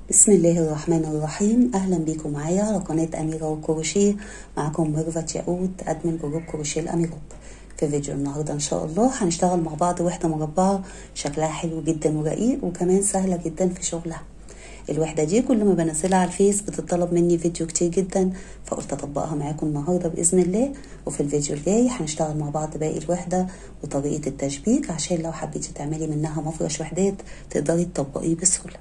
بسم الله الرحمن الرحيم اهلا بيكم معايا على قناه اميره وكروشيه معاكم ميرفت ياقوت ادمن جروب كروشيه الاميرات في فيديو النهارده ان شاء الله هنشتغل مع بعض وحده مربعه شكلها حلو جدا ورقيق وكمان سهله جدا في شغلها الوحده دي كل ما بنزلها على الفيس بتطلب مني فيديو كتير جدا فقلت اطبقها معاكم النهارده باذن الله وفي الفيديو الجاي هنشتغل مع بعض باقي الوحده وطريقه التشبيك عشان لو حبيتي تعملي منها مفرش وحدات تقدري تطبقيه بسهوله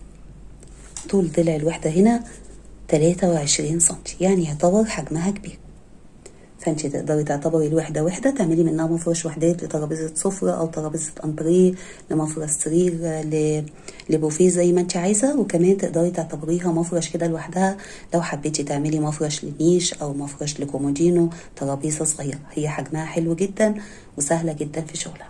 طول ضلع الوحدة هنا تلاتة وعشرين سنتي يعني يعتبر حجمها كبير فانت تقدري تعتبري الوحدة وحدة تعملي منها مفرش وحدات لترابيزة سفرة أو ترابيزة أنتريه لمفرش سرير لبوفيه زي ما انت عايزة وكمان تقدري تعتبريها مفرش كده لوحدها لو حبيتي تعملي مفرش لنيش أو مفرش لكومودينو ترابيزة صغيرة هي حجمها حلو جدا وسهلة جدا في شغلها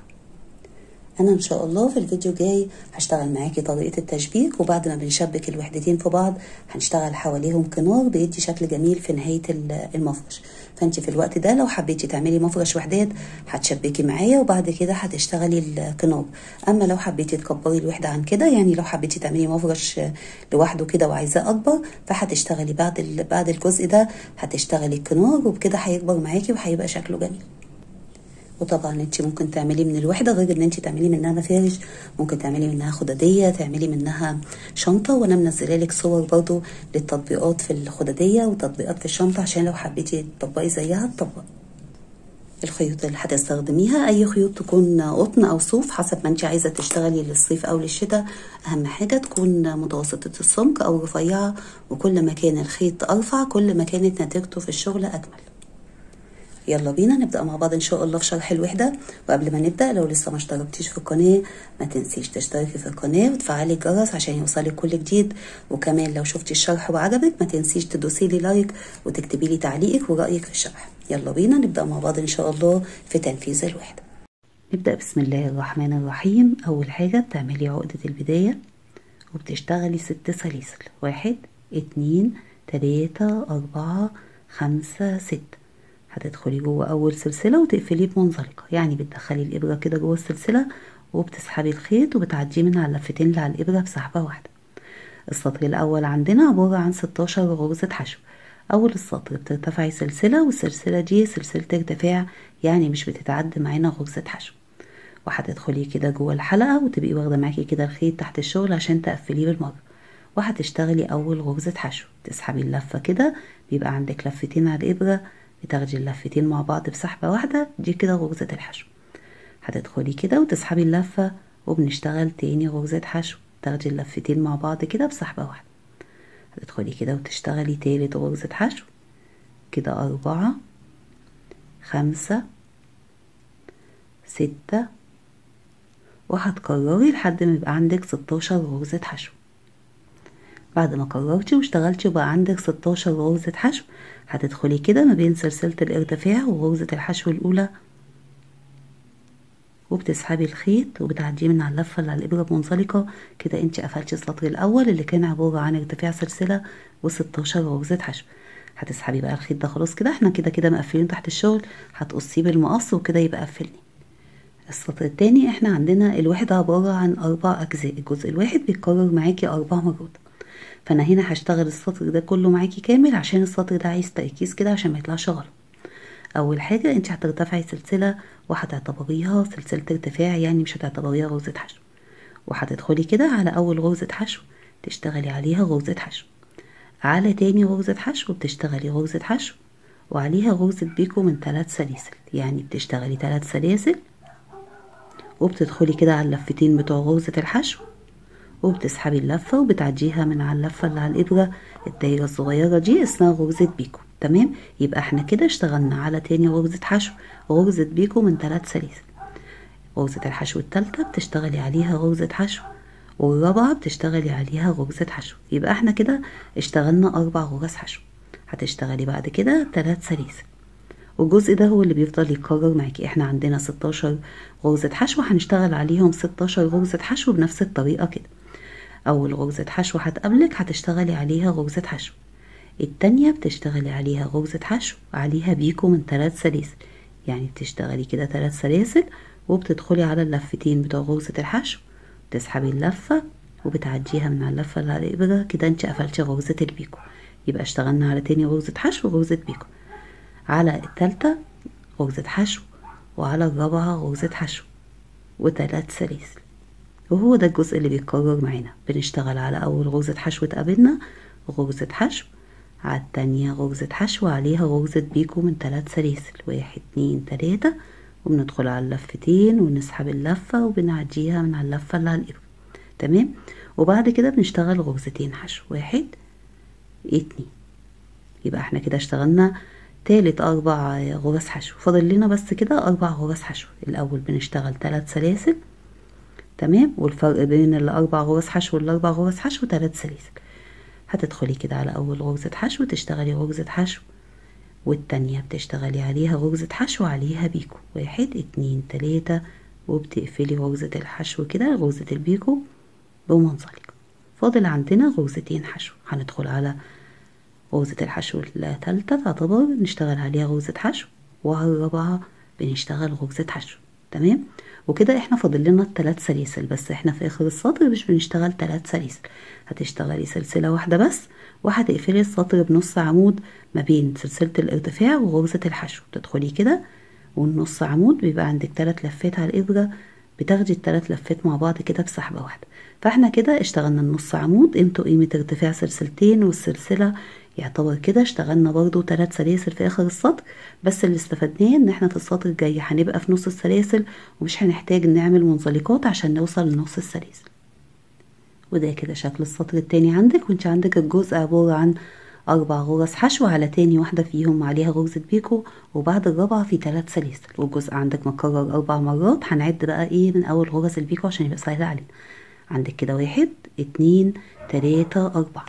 انا ان شاء الله في الفيديو الجاي هشتغل معاكي طريقه التشبيك وبعد ما بنشبك الوحدتين في بعض هنشتغل حواليهم كنار بيدي شكل جميل في نهايه المفرش فانت في الوقت ده لو حبيتي تعملي مفرش وحدات هتشبكي معايا وبعد كده هتشتغلي الكنار اما لو حبيتي تكبري الوحده عن كده يعني لو حبيتي تعملي مفرش لوحده كده وعايزاه اكبر فهتشتغلي بعد بعد الجزء ده هتشتغلي الكنار وبكده هيكبر معاكي وهيبقى شكله جميل وطبعا انت ممكن تعملي من الوحده غير ان انت تعملي منها مفارش ممكن تعملي منها خداديه تعملي منها شنطه وانا منزله لك صور برضو للتطبيقات في الخداديه وتطبيقات في الشنطه عشان لو حبيتي تطبقي زيها تطبقي الخيوط اللي هتستخدميها اي خيوط تكون قطن او صوف حسب ما انت عايزه تشتغلي للصيف او للشتاء اهم حاجه تكون متوسطه السمك او رفيعه وكل ما كان الخيط ارفع كل ما كانت نتيجته في الشغل اجمل يلا بينا نبدا مع بعض ان شاء الله في شرح الوحده وقبل ما نبدا لو لسه ما اشتركتيش في القناه ما تنسيش تشتركي في القناه وتفعلي الجرس عشان يوصلك كل جديد وكمان لو شفتي الشرح وعجبك ما تنسيش تدوسي لي لايك وتكتبي لي تعليقك ورايك في الشرح يلا بينا نبدا مع بعض ان شاء الله في تنفيذ الوحده نبدا بسم الله الرحمن الرحيم اول حاجه بتعملي عقده البدايه وبتشتغلي ست سلاسل واحد اتنين تلاته اربعه خمسه سته هتدخلي جوه اول سلسله وتقفليه بمنزلقه يعني بتدخلي الابره كده جوه السلسله وبتسحبي الخيط وبتعديه من على اللفتين اللي على الابره بسحبه واحده السطر الاول عندنا عباره عن 16 غرزه حشو اول السطر بترتفعي سلسله والسلسله دي سلسله ارتفاع يعني مش بتتعد معانا غرزه حشو وهتدخلي كده جوه الحلقه وتبقي واخده معاكي كده الخيط تحت الشغل عشان تقفليه بالمره وهتشتغلي اول غرزه حشو تسحبي اللفه كده بيبقى عندك لفتين على الابره بتاخدي اللفتين مع بعض بسحبة واحدة دي كده غرزة الحشو هتدخلي كده وتسحبي اللفة وبنشتغل تاني غرزة حشو تاخدي اللفتين مع بعض كده بسحبة واحدة هتدخلي كده وتشتغلي تالت غرزة حشو كده أربعة خمسة ستة وهتكرري لحد ما يبقى عندك ستاشر غرزة حشو بعد ما كررتي واشتغلتي وبقى عندك 16 غرزة حشو هتدخلي كده ما بين سلسلة الارتفاع وغرزة الحشو الأولى وبتسحبي الخيط وبتعديه من على اللفة اللي على الإبرة بمنزلقة كده انت قفلتي السطر الأول اللي كان عبارة عن ارتفاع سلسلة و16 غرزة حشو هتسحبي بقى الخيط ده خلاص كده احنا كده كده مقفلين تحت الشغل هتقصيه بالمقص وكده يبقى قفلني السطر التاني احنا عندنا الوحدة عبارة عن أربع أجزاء الجزء الواحد بيتكرر معاكي أربع مرات فانا هنا هشتغل السطر ده كله معاكي كامل عشان السطر ده عايز تركيز كده عشان ما يطلعش غلط اول حاجه انت هترتفعي سلسله وهتعتبريها سلسله ارتفاع يعني مش هتعتبريها غرزه حشو وهتدخلي كده على اول غرزه حشو تشتغلي عليها غرزه حشو على تاني غرزه حشو بتشتغلي غرزه حشو وعليها غرزه بيكو من ثلاث سلاسل يعني بتشتغلي ثلاث سلاسل وبتدخلي كده على اللفتين بتوع غرزه الحشو وبتسحبي اللفة وبتعديها من على اللفة اللي على الإبرة الدايرة الصغيرة دي اسمها غرزة بيكو تمام يبقى احنا كده اشتغلنا على تاني غرزة حشو غرزة بيكو من ثلاث سلاسل غرزة الحشو التالتة بتشتغلي عليها غرزة حشو والرابعة بتشتغلي عليها غرزة حشو يبقى احنا كده اشتغلنا أربع غرز حشو هتشتغلي بعد كده ثلاث سلاسل والجزء ده هو اللي بيفضل يتكرر معاكي احنا عندنا 16 غرزة حشو هنشتغل عليهم 16 غرزة حشو بنفس الطريقة كده أول غرزة حشو هتقابلك هتشتغلي عليها غرزة حشو التانية بتشتغلي عليها غرزة حشو عليها بيكو من ثلاث سلاسل يعني بتشتغلي كده ثلاث سلاسل وبتدخلي على اللفتين بتوع غرزة الحشو تسحبي اللفة وبتعديها من على اللفة اللي على الإبرة كده انت قفلتي غرزة البيكو يبقى اشتغلنا على تاني غرزة حشو وغرزة بيكو على التالتة غرزة حشو وعلى الرابعة غرزة حشو وتلات سلاسل وهو ده الجزء اللي بيتكرر معانا بنشتغل على أول غرزة حشو اتقابلنا غرزة حشو على التانية غرزة حشو عليها غرزة بيكو من تلات سلاسل واحد اتنين تلاتة وبندخل على اللفتين ونسحب اللفة وبنعديها من على اللفة اللي على الإبرة تمام وبعد كده بنشتغل غرزتين حشو واحد اتنين يبقى احنا كده اشتغلنا تالت أربع غرز حشو فاضل لنا بس كده أربع غرز حشو الأول بنشتغل تلات سلاسل تمام والفرق بين الأربع غرز حشو والأربع غرز حشو تلات سلاسل هتدخلي كده على أول غرزة حشو تشتغلي غرزة حشو والتانية بتشتغلي عليها غرزة حشو عليها بيكو واحد اتنين تلاتة وبتقفلي غرزة الحشو كده غرزة البيكو بمنزلق فاضل عندنا غرزتين حشو هندخل على غرزة الحشو التالتة تعتبر نشتغل عليها غرزة حشو وعلى الرابعة بنشتغل غرزة حشو تمام وكده احنا فاضل لنا التلات سلاسل بس احنا في اخر السطر مش بنشتغل تلات سلاسل هتشتغلي سلسلة واحدة بس وهتقفلي السطر بنص عمود ما بين سلسلة الارتفاع وغرزة الحشو تدخلي كده والنص عمود بيبقى عندك تلات لفات على الإبرة بتاخدي التلات لفات مع بعض كده بسحبة واحدة فاحنا كده اشتغلنا النص عمود قيمته قيمة ارتفاع سلسلتين والسلسلة يعتبر كده اشتغلنا برضو تلات سلاسل في اخر السطر بس اللي استفدناه ان احنا في السطر الجاي هنبقى في نص السلاسل ومش هنحتاج نعمل منزلقات عشان نوصل لنص السلاسل وده كده شكل السطر التاني عندك وانت عندك الجزء عبارة عن أربع غرز حشو على تاني واحدة فيهم عليها غرزة بيكو وبعد الرابعة في تلات سلاسل والجزء عندك مكرر أربع مرات هنعد بقى ايه من أول غرز البيكو عشان يبقى سهل علينا عندك كده واحد اتنين تلاتة أربعة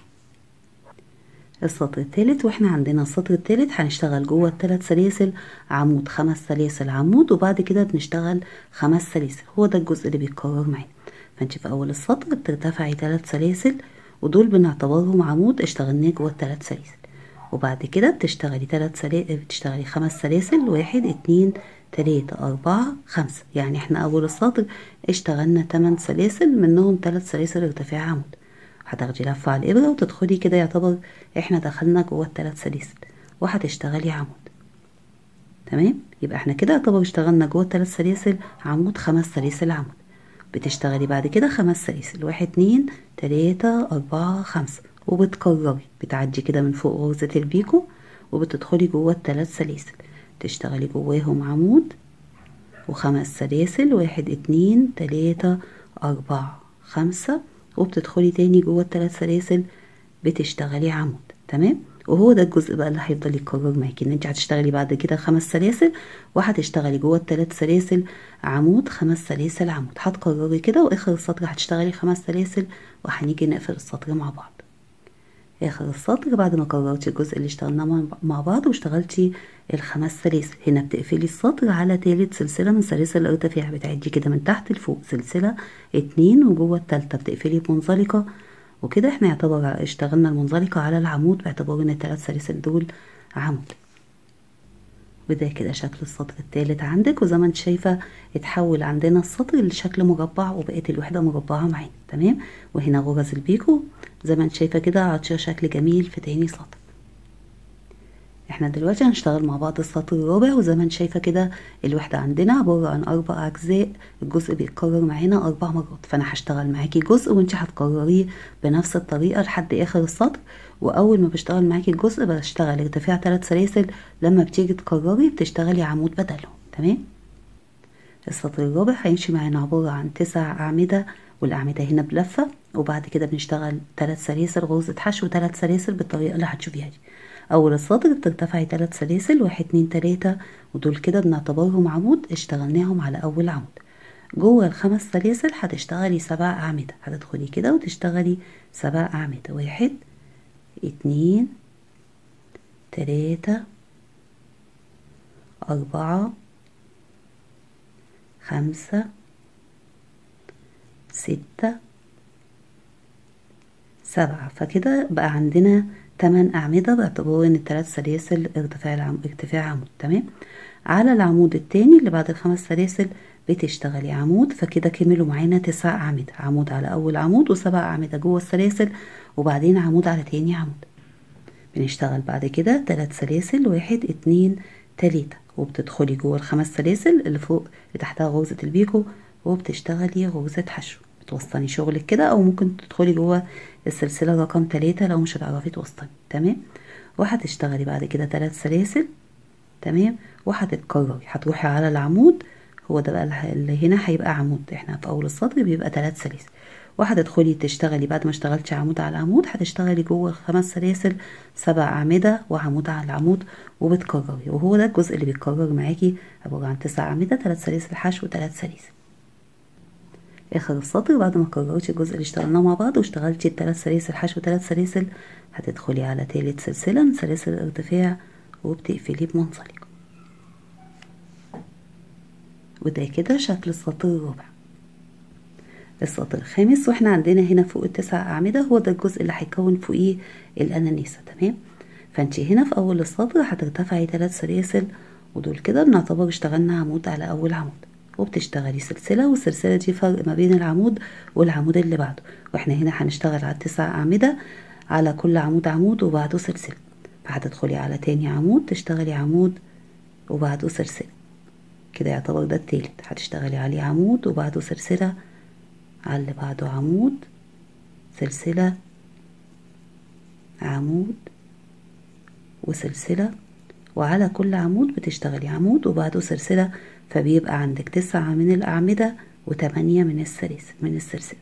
السطر التالت واحنا عندنا السطر التالت هنشتغل جوه التلات سلاسل عمود خمس سلاسل عمود وبعد كده بنشتغل خمس سلاسل هو ده الجزء اللي بيتكرر معانا فانت في اول السطر بترتفعي تلات سلاسل ودول بنعتبرهم عمود اشتغلناه جوه التلات سلاسل وبعد كده بتشتغلي تلات سلاسل بتشتغلي خمس سلاسل واحد اتنين تلاتة أربعة خمسة يعني احنا أول السطر اشتغلنا تمن سلاسل منهم تلات سلاسل ارتفاع عمود هتاخدي لفة على الإبرة وتدخلي كده يعتبر احنا دخلنا جوه التلات سلاسل وهتشتغلي عمود تمام يبقى احنا كده يعتبر اشتغلنا جوه التلات سلاسل عمود خمس سلاسل عمود بتشتغلي بعد كده خمس سلاسل واحد اتنين تلاتة أربعة خمسة وبتكرري بتعدي كده من فوق غرزة البيكو وبتدخلي جوه التلات سلاسل تشتغلي جواهم عمود وخمس سلاسل واحد اتنين تلاتة أربعة خمسة وبتدخلي تاني جوه التلات سلاسل بتشتغلي عمود تمام وهو ده الجزء بقى اللي هيفضل يتكرر معاكي ان انت هتشتغلي بعد كده خمس سلاسل وهتشتغلي جوه التلات سلاسل عمود خمس سلاسل عمود هتكرري كده واخر السطر هتشتغلي خمس سلاسل وهنيجي نقفل السطر مع بعض اخر السطر بعد ما كررتي الجزء اللي اشتغلناه مع بعض واشتغلتي الخمس سلاسل هنا بتقفلي السطر على تالت سلسلة من سلاسل الارتفاع بتعدي كده من تحت لفوق سلسلة اتنين وجوه التالتة بتقفلي بمنزلقة وكده احنا يعتبر اشتغلنا المنزلقة على العمود باعتبار ان التلات سلاسل دول عمود وده كده شكل السطر التالت عندك وزي ما انت شايفة اتحول عندنا السطر لشكل مربع وبقت الوحدة مربعة معانا تمام وهنا غرز البيكو زي ما انت شايفة كده عطشة شكل جميل في تاني سطر احنا دلوقتي هنشتغل مع بعض السطر الرابع وزي ما انت شايفة كده الوحدة عندنا عبارة عن أربع أجزاء الجزء بيتكرر معانا أربع مرات فأنا هشتغل معاكي جزء وانت هتكرريه بنفس الطريقة لحد آخر السطر وأول ما بشتغل معاكي الجزء بشتغل ارتفاع تلات سلاسل لما بتيجي تكرري بتشتغلي عمود بدلهم تمام السطر الرابع هيمشي معانا عبارة عن تسع أعمدة والأعمدة هنا بلفة وبعد كده بنشتغل تلات سلاسل غرزة حشو تلات سلاسل بالطريقة اللي هتشوفيها دي أول السطر بترتفعي تلات سلاسل واحد اتنين تلاتة ودول كده بنعتبرهم عمود اشتغلناهم على أول عمود جوه الخمس سلاسل هتشتغلي سبع أعمدة هتدخلي كده وتشتغلي سبع أعمدة واحد اتنين تلاتة أربعة خمسة ستة سبعة فكده بقى عندنا تمن أعمدة باعتبار إن التلات سلاسل ارتفاع العم... ارتفاع عمود تمام على العمود التاني اللي بعد الخمس سلاسل بتشتغلي عمود فكده كملوا معانا تسع أعمدة عمود على أول عمود وسبع أعمدة جوه السلاسل وبعدين عمود على تاني عمود بنشتغل بعد كده تلات سلاسل واحد اتنين تلاتة وبتدخلي جوه الخمس سلاسل اللي فوق اللي تحتها غرزة البيكو وبتشتغلي غرزة حشو بتوصلي شغلك كده او ممكن تدخلي جوه السلسلة رقم تلاتة لو مش هتعرفي توصلي تمام وهتشتغلي بعد كده تلات سلاسل تمام وهتتكرري هتروحي على العمود هو ده بقى اللي هنا هيبقى عمود احنا في اول السطر بيبقى تلات سلاسل وهتدخلي تشتغلي بعد ما اشتغلتش عمود على عمود هتشتغلي جوه خمس سلاسل سبع أعمدة وعمود على العمود وبتكرري وهو ده الجزء اللي بيتكرر معاكي عبارة عن تسع أعمدة تلات سلاسل حشو وتلات سلاسل آخر السطر بعد ما كررتي الجزء اللي اشتغلناه مع بعض واشتغلتي التلات سلاسل حشو وتلات سلاسل هتدخلي على تالت سلسلة من سلاسل الارتفاع وبتقفلي بمنزلق وده كده شكل السطر الرابع السطر الخامس واحنا عندنا هنا فوق التسع أعمدة هو ده الجزء اللي هيكون فوقيه الأنانيسة تمام فانت هنا في أول السطر هترتفعي تلات سلاسل ودول كده بنعتبر اشتغلنا عمود على أول عمود وبتشتغلي سلسلة والسلسلة دي فرق ما بين العمود والعمود اللي بعده واحنا هنا هنشتغل على التسع أعمدة على كل عمود عمود وبعده سلسلة فهتدخلي على تاني عمود تشتغلي عمود وبعده سلسلة كده يعتبر ده التالت هتشتغلي عليه عمود وبعده سلسلة على اللي بعده عمود سلسلة عمود وسلسلة وعلى كل عمود بتشتغلي عمود وبعده سلسلة فبيبقى عندك تسعة من الأعمدة وتمانية من السلاسل من السلسلة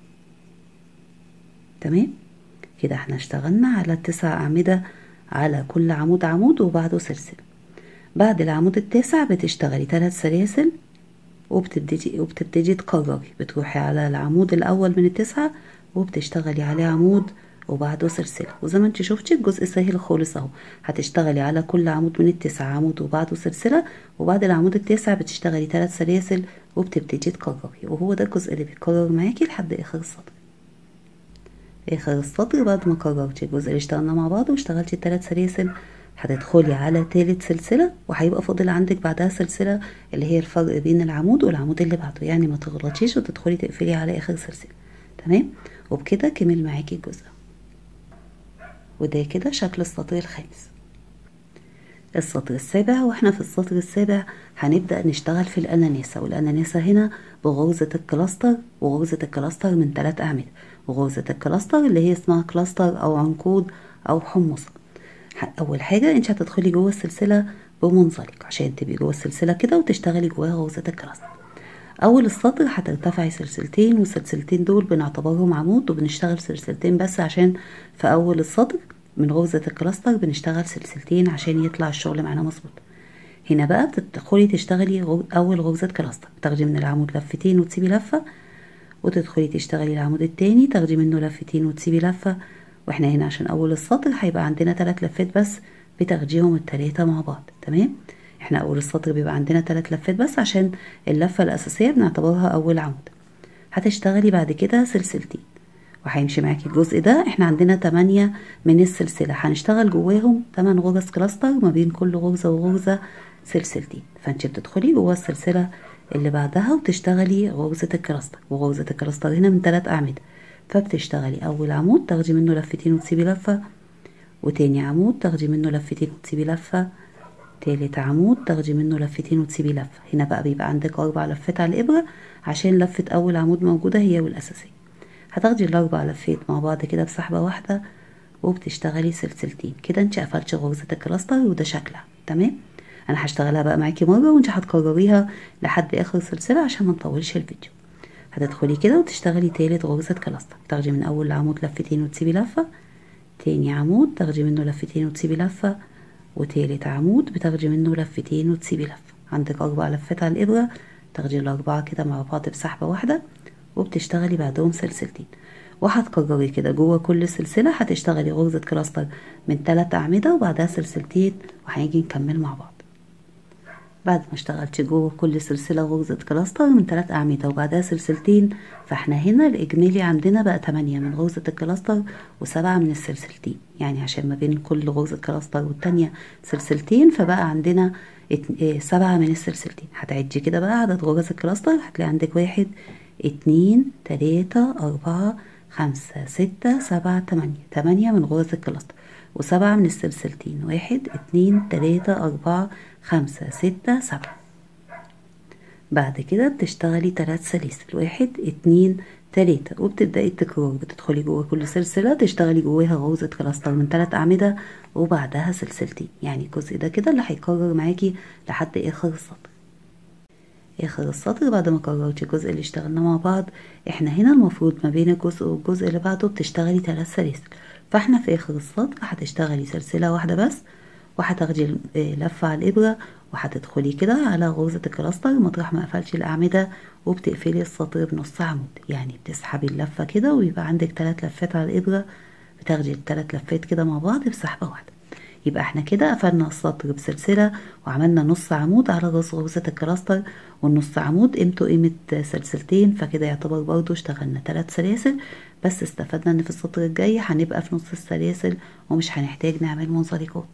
تمام كده احنا اشتغلنا على التسع أعمدة على كل عمود عمود وبعده سلسلة بعد العمود التاسع بتشتغلي ثلاث سلاسل وبتبتدي وبتبتدي تكرري بتروحي على العمود الأول من التسعة وبتشتغلي عليه عمود وبعده سلسلة وزي ما انت شفتي الجزء سهل خالص اهو هتشتغلي على كل عمود من التسعة عمود وبعده سلسلة وبعد العمود التاسع بتشتغلي ثلاث سلاسل وبتبتدي تكرري وهو ده الجزء اللي بيتكرر معاكي لحد آخر السطر آخر السطر بعد ما كررتي الجزء اللي اشتغلنا مع بعض واشتغلتي الثلاث سلاسل هتدخلي على تالت سلسلة وهيبقى فاضل عندك بعدها سلسلة اللي هي الفرق بين العمود والعمود اللي بعده يعني ما تغلطيش وتدخلي تقفلي على آخر سلسلة تمام وبكده كمل معاكي الجزء وده كده شكل السطر الخامس السطر السابع واحنا في السطر السابع هنبدأ نشتغل في الأنانيسة والأنانيسة هنا بغرزة الكلاستر وغرزة الكلاستر من ثلاث أعمدة وغرزة الكلاستر اللي هي اسمها كلاستر أو عنقود أو حمصة أول حاجة انت هتدخلي جوه السلسلة بمنزلق عشان تبقي جوه السلسلة كده وتشتغلي جواها غرزة الكلاستر أول السطر هترتفعي سلسلتين والسلسلتين دول بنعتبرهم عمود وبنشتغل سلسلتين بس عشان في أول السطر من غرزة الكلاستر بنشتغل سلسلتين عشان يطلع الشغل معانا مظبوط هنا بقى بتدخلي تشتغلي غر... أول غرزة كلاستر تاخدي من العمود لفتين وتسيبي لفة وتدخلي تشتغلي العمود التاني تاخدي منه لفتين وتسيبي لفة واحنا هنا عشان أول السطر هيبقى عندنا تلات لفات بس بتاخديهم التلاتة مع بعض تمام احنا أول السطر بيبقى عندنا تلات لفات بس عشان اللفة الأساسية بنعتبرها أول عمود هتشتغلي بعد كده سلسلتين وهيمشي معاكي الجزء ده احنا عندنا تمانية من السلسلة هنشتغل جواهم تمن غرز كلاستر ما بين كل غرزة وغرزة سلسلتين فانت بتدخلي جوا السلسلة اللي بعدها وتشتغلي غرزة الكلاستر وغرزة الكلاستر هنا من تلات أعمدة فبتشتغلي أول عمود تاخدي منه لفتين وتسيبي لفة وتاني عمود تاخدي منه لفتين وتسيبي لفة تالت عمود تاخدي منه لفتين وتسيبي لفة هنا بقى بيبقى عندك أربع لفات على الإبرة عشان لفة أول عمود موجودة هي والأساسية هتاخدي الأربع لفات مع بعض كده بسحبة واحدة وبتشتغلي سلسلتين كده انت قفلتي غرزة الكلاستر وده شكلها تمام انا هشتغلها بقى معاكي مرة وانت هتكرريها لحد اخر سلسلة عشان ما نطولش الفيديو هتدخلي كده وتشتغلي تالت غرزة كلاستر تاخدي من اول عمود لفتين وتسيبي لفة تاني عمود تاخدي منه لفتين وتسيبي لفة وتالت عمود بتاخدي منه لفتين وتسيبي لفة عندك اربع لفات على الابرة تاخدي الاربعة كده مع بعض بسحبة واحدة وبتشتغلي بعدهم سلسلتين وهتكرري كده جوه كل سلسلة هتشتغلي غرزة كلاستر من تلات أعمدة وبعدها سلسلتين وهنيجي نكمل مع بعض بعد ما اشتغلتي جوه كل سلسلة غرزة كلاستر من تلات أعمدة وبعدها سلسلتين فاحنا هنا الإجمالي عندنا بقى تمانية من غرزة الكلاستر وسبعة من السلسلتين يعني عشان ما بين كل غرزة كلاستر والتانية سلسلتين فبقى عندنا ات- اه سبعة من السلسلتين هتعدي كده بقى عدد غرز الكلاستر هتلاقي عندك واحد اتنين تلاتة أربعة خمسة ستة سبعة تمانية تمانية من غرز الكلاستر وسبعة من السلسلتين واحد اتنين تلاتة أربعة خمسة ستة سبعة بعد كده بتشتغلي تلات سلاسل واحد اتنين تلاتة وبتبدأي التكرار بتدخلي جوه كل سلسلة تشتغلي جواها غرزة كلاستر من تلات أعمدة وبعدها سلسلتين يعني الجزء ده كده اللي هيكرر معاكي لحد آخر السطر آخر السطر بعد ما كررتي الجزء اللي اشتغلنا مع بعض احنا هنا المفروض ما بين الجزء والجزء اللي بعده بتشتغلي تلات سلاسل فاحنا في آخر السطر هتشتغلي سلسلة واحدة بس وهتاخدي ال- آه، لفة على الإبرة وهتدخلي كده على غرزة الكلاستر مطرح ما قفلتي الأعمدة وبتقفلي السطر بنص عمود يعني بتسحبي اللفة كده ويبقى عندك تلات لفات على الإبرة بتاخدي التلات لفات كده مع بعض بسحبة واحدة يبقى احنا كده قفلنا السطر بسلسلة وعملنا نص عمود على راس غرزة الكلاستر والنص عمود قيمته قيمة سلسلتين فكده يعتبر برضو اشتغلنا تلات سلاسل بس استفدنا ان في السطر الجاي هنبقى في نص السلاسل ومش هنحتاج نعمل منزلقات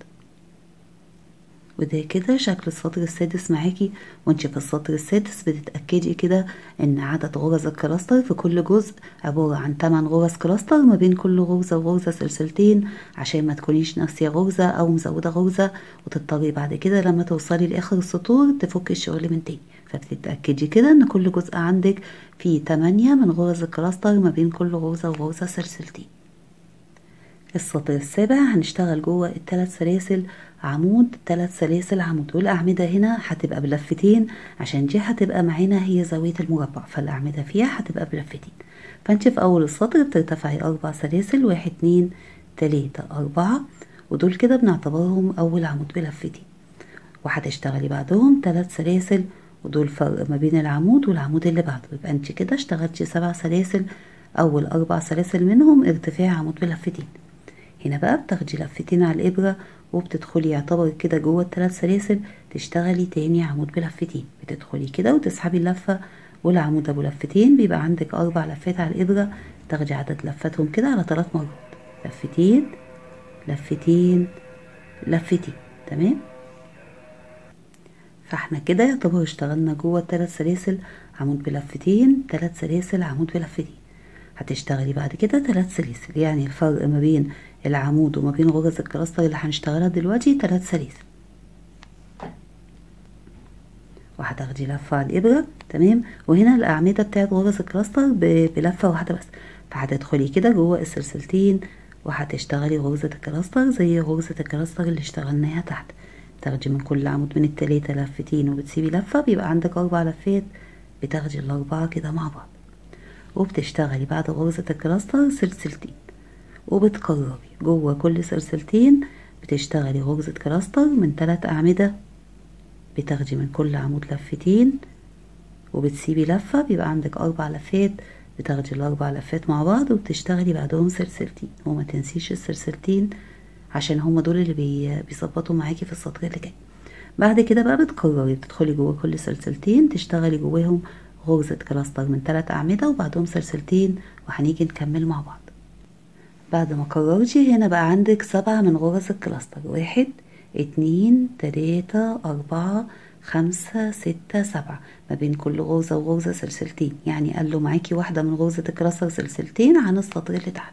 وده كده شكل السطر السادس معاكي وانت في السطر السادس بتتأكدي كده ان عدد غرز الكلاستر في كل جزء عبارة عن 8 غرز كلاستر ما بين كل غرزة وغرزة سلسلتين عشان ما تكونيش ناسية غرزة او مزودة غرزة وتضطري بعد كده لما توصلي لاخر السطور تفكي الشغل من تاني فبتتأكدي كده ان كل جزء عندك فيه 8 من غرز الكلاستر ما بين كل غرزة وغرزة سلسلتين السطر السابع هنشتغل جوه الثلاث سلاسل عمود ثلاث سلاسل عمود والأعمدة هنا هتبقى بلفتين عشان دي هتبقى معانا هي زاوية المربع فالأعمدة فيها هتبقى بلفتين فانت في أول السطر بترتفعي أربع سلاسل واحد اتنين تلاتة أربعة ودول كده بنعتبرهم أول عمود بلفتين وهتشتغلي بعدهم ثلاث سلاسل ودول فرق ما بين العمود والعمود اللي بعده يبقى انت كده اشتغلتي سبع سلاسل أول أربع سلاسل منهم ارتفاع عمود بلفتين هنا بقى بتاخدي لفتين على الإبرة وبتدخلي يعتبر كده جوه الثلاث سلاسل تشتغلي تاني عمود بلفتين بتدخلي كده وتسحبي اللفة والعمود ابو لفتين بيبقى عندك اربع لفات على الابرة تاخدي عدد لفاتهم كده على ثلاث مرات لفتين لفتين لفتين تمام فاحنا كده يعتبر اشتغلنا جوه الثلاث سلاسل عمود بلفتين ثلاث سلاسل عمود بلفتين هتشتغلي بعد كده ثلاث سلاسل يعني الفرق ما بين العمود وما بين غرز الكلاستر اللي هنشتغلها دلوقتي ثلاث سلاسل وهتاخدي لفة على الإبرة تمام وهنا الأعمدة بتاعت غرز الكلاستر بلفة واحدة بس فهتدخلي كده جوه السلسلتين وهتشتغلي غرزة الكلاستر زي غرزة الكلاستر اللي اشتغلناها تحت تاخدي من كل عمود من التلاتة لفتين وبتسيبي لفة بيبقى عندك أربع لفات بتاخدي الأربعة كده مع بعض وبتشتغلي بعد غرزة الكلاستر سلسلتين وبتكرري جوه كل سلسلتين بتشتغلي غرزة كلاستر من تلات أعمدة بتاخدي من كل عمود لفتين وبتسيبي لفة بيبقى عندك أربع لفات بتاخدي الأربع لفات مع بعض وبتشتغلي بعدهم سلسلتين وما تنسيش السلسلتين عشان هما دول اللي بي بيظبطوا معاكي في السطر اللي جاي بعد كده بقى بتكرري بتدخلي جوه كل سلسلتين تشتغلي جواهم غرزة كلاستر من تلات أعمدة وبعدهم سلسلتين وهنيجي نكمل مع بعض بعد ما كررتي هنا بقى عندك سبعة من غرز الكلاستر واحد اتنين تلاتة أربعة خمسة ستة سبعة ما بين كل غرزة وغرزة سلسلتين يعني قال معاكي واحدة من غرزة الكلاستر سلسلتين عن السطر اللي تحت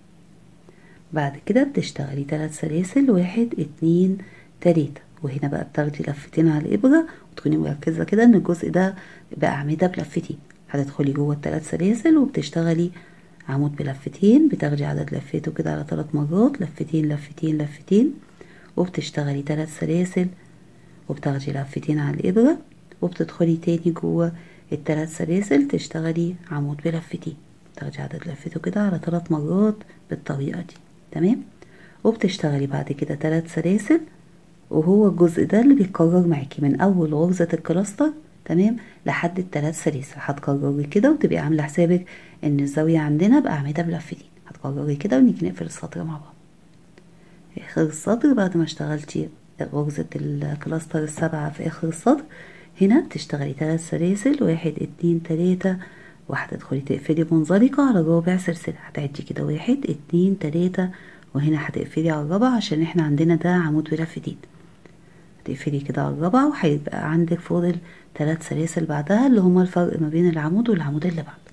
بعد كده بتشتغلي تلات سلاسل واحد اتنين تلاتة وهنا بقى بتاخدي لفتين على الإبرة وتكوني مركزة كده إن الجزء ده بأعمدة بلفتين هتدخلي جوه التلات سلاسل وبتشتغلي عمود بلفتين بتاخدي عدد لفاته كده على ثلاث مرات لفتين لفتين لفتين وبتشتغلي تلات سلاسل وبتاخدي لفتين على الإبرة وبتدخلي تاني جوه التلات سلاسل تشتغلي عمود بلفتين تاخدي عدد لفته كده على ثلاث مرات بالطريقة دي تمام وبتشتغلي بعد كده تلات سلاسل وهو الجزء ده اللي بيتكرر معاكي من أول غرزة الكلاستر تمام لحد التلات سلاسل هتكرري كده وتبقي عاملة حسابك إن الزاوية عندنا بأعمدة بلفتين هتكرري كده ونيجي نقفل السطر مع بعض آخر السطر بعد ما اشتغلتي غرزة الكلاستر السبعة في آخر السطر هنا بتشتغلي تلات سلاسل واحد اتنين تلاتة وهتدخلي تقفلي منزلقة على رابع سلسلة هتعدي كده واحد اتنين تلاتة وهنا هتقفلي على الرابع عشان احنا عندنا ده عمود بلفتين تقفلي كده على الرابعة وهيبقى عندك فاضل تلات سلاسل بعدها اللي هما الفرق ما بين العمود والعمود اللي بعده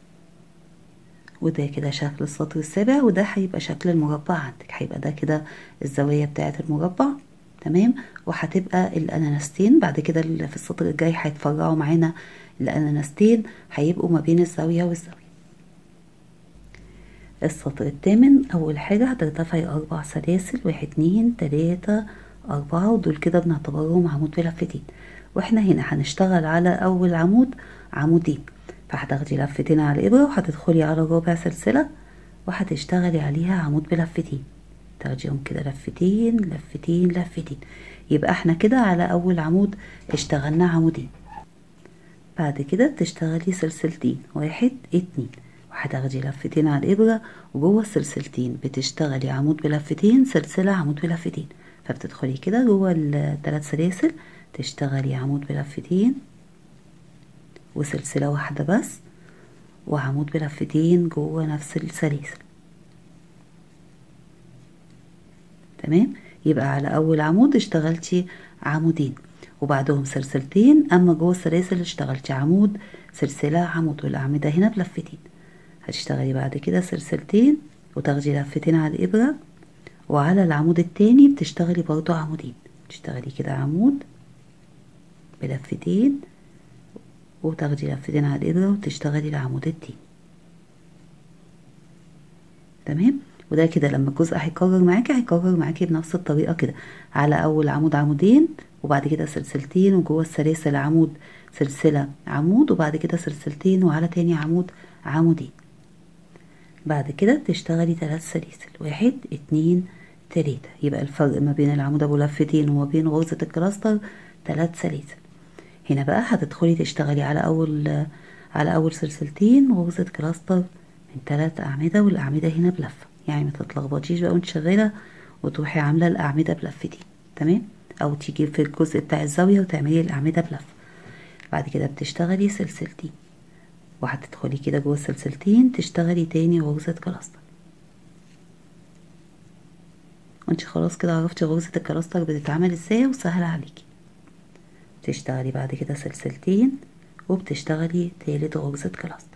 وده كده شكل السطر السابع وده هيبقى شكل المربع عندك هيبقى ده كده الزاوية بتاعة المربع تمام وهتبقى الاناناستين بعد كده في السطر الجاي هيتفرعوا معانا الاناناستين هيبقوا ما بين الزاوية والزاوية السطر الثامن اول حاجة هترتفعي اربع سلاسل واحد اتنين تلاتة اربعة ودول كده بنعتبرهم عمود بلفتين واحنا هنا هنشتغل على اول عمود عمودين فهتاخدي لفتين على الابرة وهتدخلي على رابع سلسلة وهتشتغلي عليها عمود بلفتين تاخديهم كده لفتين لفتين لفتين يبقى احنا كده على اول عمود اشتغلنا عمودين بعد كده بتشتغلي سلسلتين واحد اتنين وهتاخدي لفتين على الابرة وجوه السلسلتين بتشتغلي عمود بلفتين سلسلة عمود بلفتين فبتدخلي كده جوه التلات سلاسل تشتغلي عمود بلفتين وسلسلة واحدة بس وعمود بلفتين جوه نفس السلاسل تمام يبقى على اول عمود اشتغلتي عمودين وبعدهم سلسلتين اما جوه السلاسل اشتغلتي عمود سلسلة عمود والاعمدة هنا بلفتين هتشتغلي بعد كده سلسلتين وتاخدي لفتين على الابرة وعلى العمود التاني بتشتغلي برضو عمودين تشتغلي كده عمود بلفتين وتاخدي لفتين على الابرة وتشتغلي العمود التاني تمام وده كده لما الجزء هيكرر معاكي هيكرر معاكي بنفس الطريقة كده على أول عمود عمودين وبعد كده سلسلتين وجوه السلاسل عمود سلسلة عمود وبعد كده سلسلتين وعلى تاني عمود عمودين بعد كده بتشتغلي تلات سلاسل واحد اتنين تلاتة يبقى الفرق ما بين العمود ابو لفتين وما بين غرزة الكلاستر تلات سلاسل هنا بقى هتدخلي تشتغلي على اول على اول سلسلتين غرزة كلاستر من تلات اعمدة والاعمدة هنا بلفة يعني ما تتلخبطيش بقى وانت شغالة وتروحي عاملة الاعمدة بلفتين تمام او تيجي في الجزء بتاع الزاوية وتعملي الاعمدة بلفة بعد كده بتشتغلي سلسلتين وهتدخلي كده جوه السلسلتين تشتغلي تاني غرزة كلاستر وانت خلاص كده عرفتي غرزة الكلاستر بتتعمل ازاي وسهلة عليكي تشتغلي بعد كده سلسلتين وبتشتغلي تالت غرزة كلاستر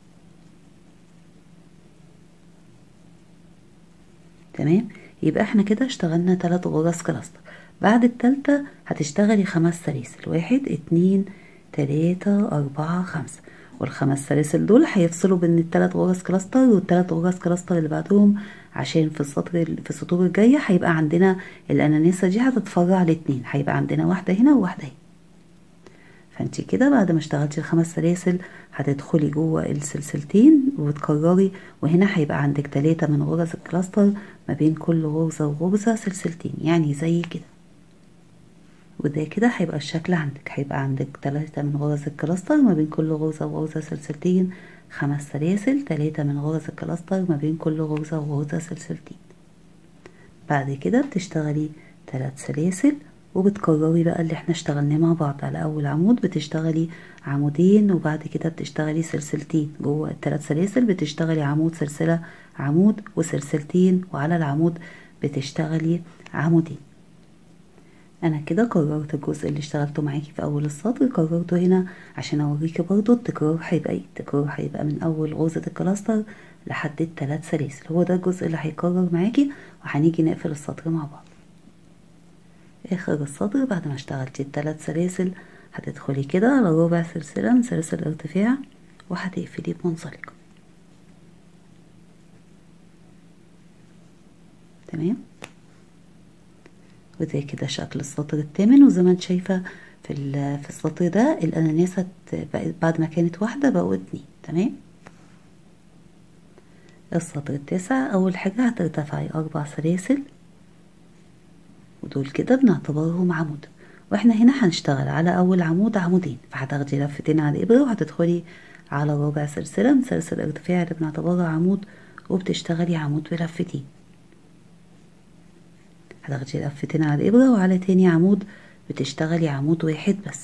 تمام يبقى احنا كده اشتغلنا تلات غرز كلاستر بعد التالتة هتشتغلي خمس سلاسل واحد اتنين تلاتة اربعة خمسة والخمس سلاسل دول هيفصلوا بين التلات غرز كلاستر والتلات غرز كلاستر اللي بعدهم عشان في السطر في السطور الجاية هيبقى عندنا الأنانيسة دي هتتفرع لاتنين هيبقى عندنا واحدة هنا وواحدة هنا فانت كده بعد ما اشتغلتي الخمس سلاسل هتدخلي جوه السلسلتين وتكرري وهنا هيبقى عندك تلاتة من غرز الكلاستر ما بين كل غرزة وغرزة سلسلتين يعني زي كده وده كده هيبقى الشكل عندك هيبقى عندك تلاتة من غرز الكلاستر ما بين كل غرزة وغرزة سلسلتين خمس سلاسل تلاتة من غرز الكلاستر ما بين كل غرزة وغرزة سلسلتين بعد كده بتشتغلي تلات سلاسل وبتكرري بقى اللي احنا اشتغلناه مع بعض على اول عمود بتشتغلي عمودين وبعد كده بتشتغلي سلسلتين جوه التلات سلاسل بتشتغلي عمود سلسلة عمود وسلسلتين وعلى العمود بتشتغلي عمودين انا كده كررت الجزء اللي اشتغلته معاكي في اول السطر كررته هنا عشان اوريكي برضو التكرار هيبقى ايه التكرار هيبقى من اول غرزة الكلاستر لحد التلات سلاسل هو ده الجزء اللي هيكرر معاكي وهنيجي نقفل السطر مع بعض اخر السطر بعد ما اشتغلتي التلات سلاسل هتدخلي كده على ربع سلسلة من سلاسل الارتفاع وهتقفلي بمنزلقة تمام وده كده شكل السطر الثامن وزي ما انت شايفة في, في السطر ده الأناناسة بقت بعد ما كانت واحدة بقوا اتنين تمام السطر التاسع أول حاجة هترتفعي أربع سلاسل ودول كده بنعتبرهم عمود واحنا هنا هنشتغل على أول عمود عمودين فهتاخدي لفتين على الإبرة وهتدخلي على ربع سلسلة من سلسلة الارتفاع اللي بنعتبرها عمود وبتشتغلي عمود بلفتين هتاخدي لفتين على الإبرة وعلى تاني عمود بتشتغلي عمود واحد بس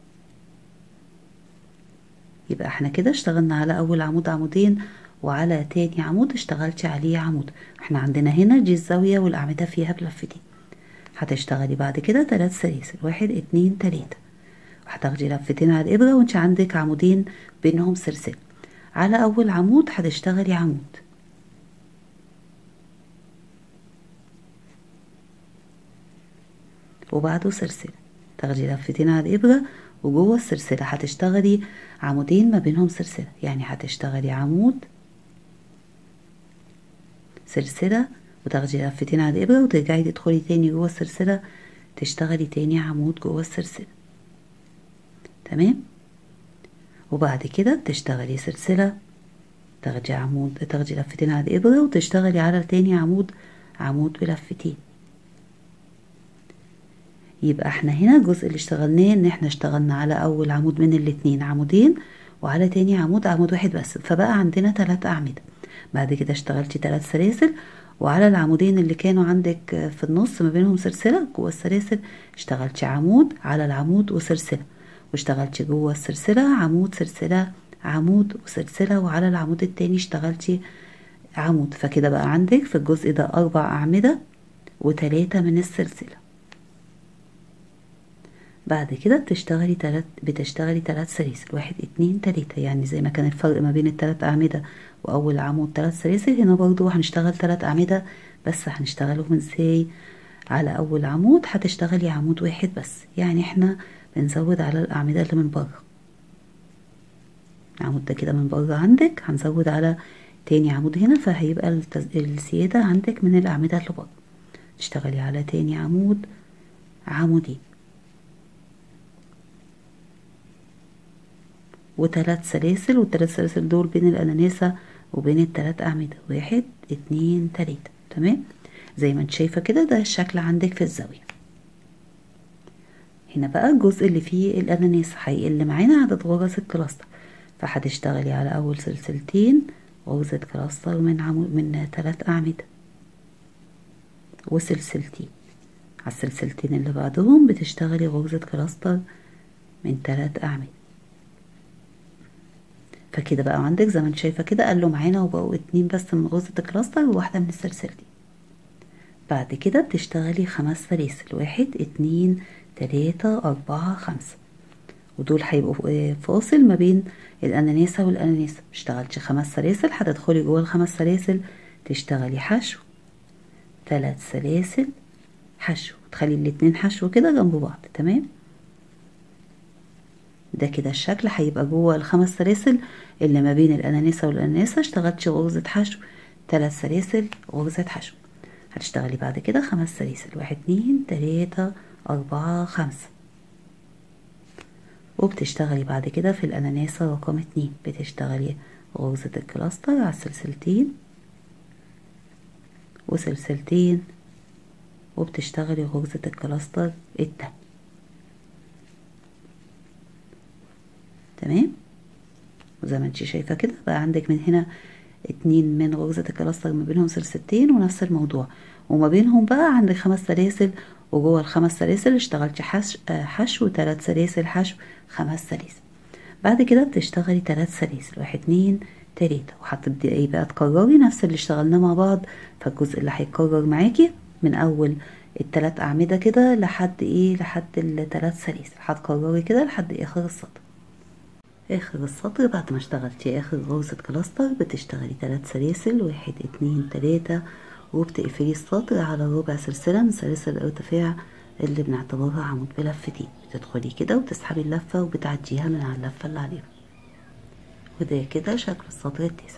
يبقى احنا كده اشتغلنا على أول عمود عمودين وعلى تاني عمود اشتغلتي عليه عمود احنا عندنا هنا دي الزاوية والأعمدة فيها بلفتين هتشتغلي بعد كده تلات سلاسل واحد اتنين تلاتة وهتاخدي لفتين على الإبرة وانت عندك عمودين بينهم سلسلة على أول عمود هتشتغلي عمود وبعده سلسلة تاخدي لفتين على الإبرة وجوه السلسلة هتشتغلي عمودين ما بينهم سلسلة يعني هتشتغلي عمود سلسلة وتاخدي لفتين على الإبرة وترجعي تدخلي تاني جوه السلسلة تشتغلي تاني عمود جوه السلسلة تمام وبعد كده بتشتغلي سلسلة تاخدي عمود تاخدي لفتين على الإبرة وتشتغلي على تاني عمود عمود بلفتين يبقى احنا هنا الجزء اللي اشتغلناه ان احنا اشتغلنا على اول عمود من الاتنين عمودين وعلى تاني عمود عمود واحد بس فبقى عندنا تلات اعمدة بعد كده اشتغلتي تلات سلاسل وعلى العمودين اللي كانوا عندك في النص ما بينهم سلسلة جوه السلاسل اشتغلتي عمود على العمود وسلسلة واشتغلتي جوه السلسلة عمود سلسلة عمود وسلسلة وعلى العمود التاني اشتغلتي عمود فكده بقى عندك في الجزء ده أربع أعمدة وتلاتة من السلسلة بعد كده بتشتغلي تلات بتشتغلي تلات سلاسل واحد اتنين تلاتة يعني زي ما كان الفرق ما بين التلات أعمدة وأول عمود تلات سلاسل هنا برضو هنشتغل تلات أعمدة بس هنشتغلهم ازاي على أول عمود هتشتغلي عمود واحد بس يعني احنا بنزود على الأعمدة اللي من بره العمود ده كده من بره عندك هنزود على تاني عمود هنا فهيبقى التز... الزيادة عندك من الأعمدة اللي بره تشتغلي على تاني عمود عمودين وتلات سلاسل والتلات سلاسل دول بين الأناناسة وبين التلات أعمدة واحد اتنين تلاتة تمام زي ما انت شايفة كده ده الشكل عندك في الزاوية هنا بقى الجزء اللي فيه الأناناس هيقل معانا عدد غرز الكلاستر فهتشتغلي على أول سلسلتين غرزة كلاستر من عمود من تلات أعمدة وسلسلتين على السلسلتين اللي بعدهم بتشتغلي غرزة كلاستر من تلات أعمدة فكده بقى عندك زي ما انت شايفة كده قالوا معانا وبقوا اتنين بس من غرزة الكلاستر وواحدة من السلسلتين بعد كده بتشتغلي خمس سلاسل واحد اتنين تلاتة أربعة خمسة ودول هيبقوا فاصل ما بين الأناناسة والأناناسة اشتغلتي خمس سلاسل هتدخلي جوه الخمس سلاسل تشتغلي حشو تلات سلاسل حشو تخلي الاتنين حشو كده جنب بعض تمام ده كده الشكل هيبقى جوه الخمس سلاسل اللي ما بين الأناناسة والأناناسة اشتغلتي غرزة حشو تلات سلاسل غرزة حشو هتشتغلي بعد كده خمس سلاسل واحد اتنين تلاتة أربعة خمسة وبتشتغلي بعد كده في الأناناسة رقم اتنين بتشتغلي غرزة الكلاستر على السلسلتين وسلسلتين وبتشتغلي غرزة الكلاستر التانية تمام وزي ما انت شايفة كده بقى عندك من هنا اتنين من غرزة الكلاستر ما بينهم سلسلتين ونفس الموضوع وما بينهم بقى عندك خمس سلاسل وجوه الخمس سلاسل اشتغلتي حشو, حشو تلات سلاسل حشو خمس سلاسل بعد كده بتشتغلي تلات سلاسل واحد اتنين تلاتة وهتبدأي بقى تكرري نفس اللي اشتغلناه مع بعض فالجزء اللي هيتكرر معاكي من أول التلات أعمدة كده لحد ايه لحد التلات سلاسل هتكرري كده لحد آخر السطر آخر السطر بعد ما اشتغلتي آخر غرزة كلاستر بتشتغلي تلات سلاسل واحد اتنين تلاتة وبتقفلي السطر على ربع سلسلة من سلاسل الارتفاع اللي بنعتبرها عمود بلفتين بتدخلي كده وتسحبي اللفة وبتعديها من على اللفة اللي عليها وده كده شكل السطر التاسع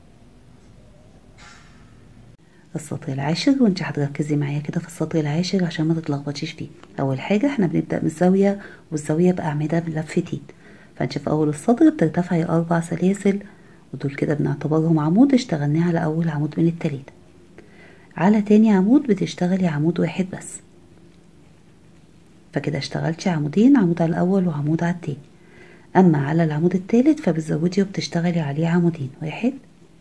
السطر العاشر وانت هتركزي معايا كده في السطر العاشر عشان ما تتلخبطيش فيه اول حاجه احنا بنبدا من الزاويه والزاويه باعمده بلفتين فانت في اول السطر بترتفعي اربع سلاسل ودول كده بنعتبرهم عمود اشتغلناه على اول عمود من التلاته على تاني عمود بتشتغلي عمود واحد بس فكده اشتغلتي عمودين عمود على الاول وعمود على التاني اما على العمود التالت فبتزودي وبتشتغلي عليه عمودين واحد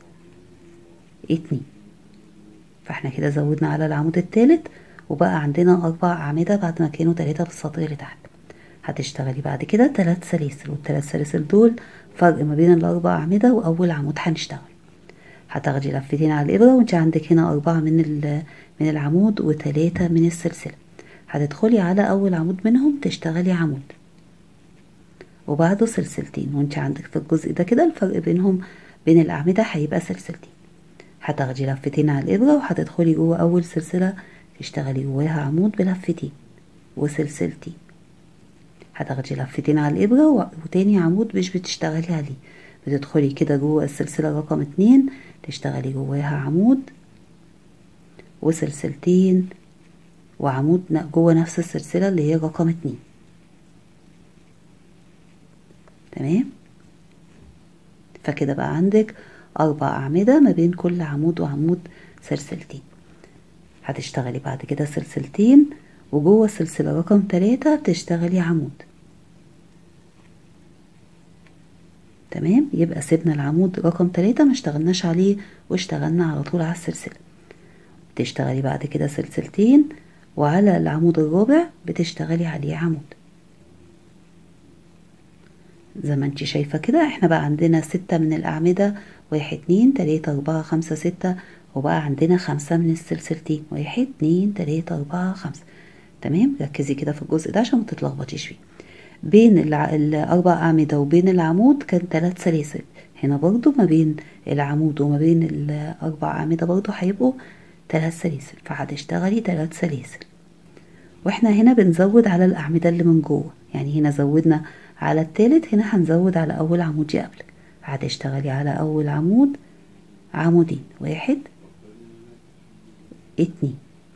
اتنين فاحنا كده زودنا على العمود التالت وبقى عندنا اربع اعمدة بعد ما كانوا تلاتة في السطر اللي تحت هتشتغلي بعد كده تلات سلاسل والتلات سلاسل دول فرق ما بين الاربع اعمدة واول عمود هنشتغل هتاخدي لفتين على الابرة وانت عندك هنا اربعة من من العمود وتلاتة من السلسلة هتدخلي على اول عمود منهم تشتغلي عمود وبعده سلسلتين وانت عندك في الجزء ده كده الفرق بينهم بين الاعمدة هيبقى سلسلتين هتاخدي لفتين على الابرة وهتدخلي جوه اول سلسلة تشتغلي جواها عمود بلفتين وسلسلتين هتاخدي لفتين على الابرة وتاني عمود مش بتشتغلي عليه بتدخلي كده جوه السلسلة رقم اتنين تشتغلي جواها عمود وسلسلتين وعمود جوه نفس السلسلة اللي هي رقم اتنين تمام فكده بقى عندك أربع أعمدة ما بين كل عمود وعمود سلسلتين هتشتغلي بعد كده سلسلتين وجوه السلسلة رقم تلاتة بتشتغلي عمود تمام يبقى سيبنا العمود رقم تلاتة ما اشتغلناش عليه واشتغلنا على طول على السلسلة بتشتغلي بعد كده سلسلتين وعلى العمود الرابع بتشتغلي عليه عمود زي ما انت شايفة كده احنا بقى عندنا ستة من الأعمدة واحد اتنين تلاتة أربعة خمسة ستة وبقى عندنا خمسة من السلسلتين واحد اتنين تلاتة أربعة خمسة تمام ركزي كده في الجزء ده عشان ما تتلخبطيش فيه بين الع... الأربع أعمدة وبين العمود كان تلات سلاسل هنا برضو ما بين العمود وما بين الأربع أعمدة برضو هيبقوا تلات سلاسل فهتشتغلي تلات سلاسل واحنا هنا بنزود على الأعمدة اللي من جوه يعني هنا زودنا على التالت هنا هنزود على أول عمود يقبلك هتشتغلي على أول عمود عمودين واحد اتنين